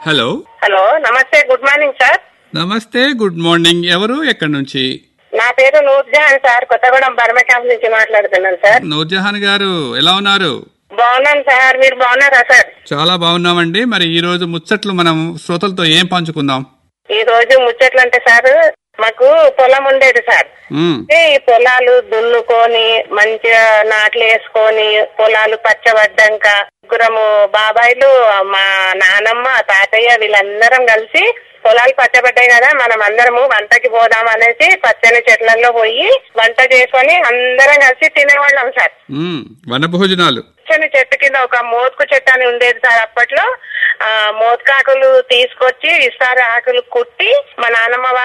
Hello hello నమస్తే good morning sir నమస్తే good morning ఎవరు ఎక్కడి నుంచి నా పేరు నూర్జహాన్ సార్ కొత్తగూడెం బర్మ క్యాంప్ నుంచి మాట్లాడుతున్నాను సార్ నూర్జహాన్ గారు ఎలా ఉన్నారు బాగున్నాను సార్ మీరు బాగున్నారా సార్ చాలా బాగున్నామండి మరి ఈ రోజు ముచ్చట్లు మనం శ్రోతలతో ఏం పంచుకుందాం ఈ రోజు ముచ్చట్లు అంటే సార్ మాకు పొలం ఉండేది సార్ మ్మ్. అయితే ఈ పొలాలు దున్నుకొని మంచిగా నాట్లు వేసుకొని పొలాలు పచ్చబడ్డాక ముగ్గురము బాబాయిలు మా నానమ్మ తాతయ్య వీళ్ళందరం కలిసి పొలాలు పచ్చబడ్డాయి కదా మనం అందరము వంటకి పోదాం అనేసి పచ్చని చెట్లలో పోయి వంట చేసుకొని అందరం కలిసి తినేవాళ్ళం సార్ మ్మ్. వన భోజనాలు పచ్చని చెట్టు కింద ఒక మోతుకు చెట్టు అని ఉండేది సార్ అప్పట్లో ఆ మోతకాకులు తీసుకొచ్చి విస్తార ఆకులు కుట్టి మా నాన్నమ్మ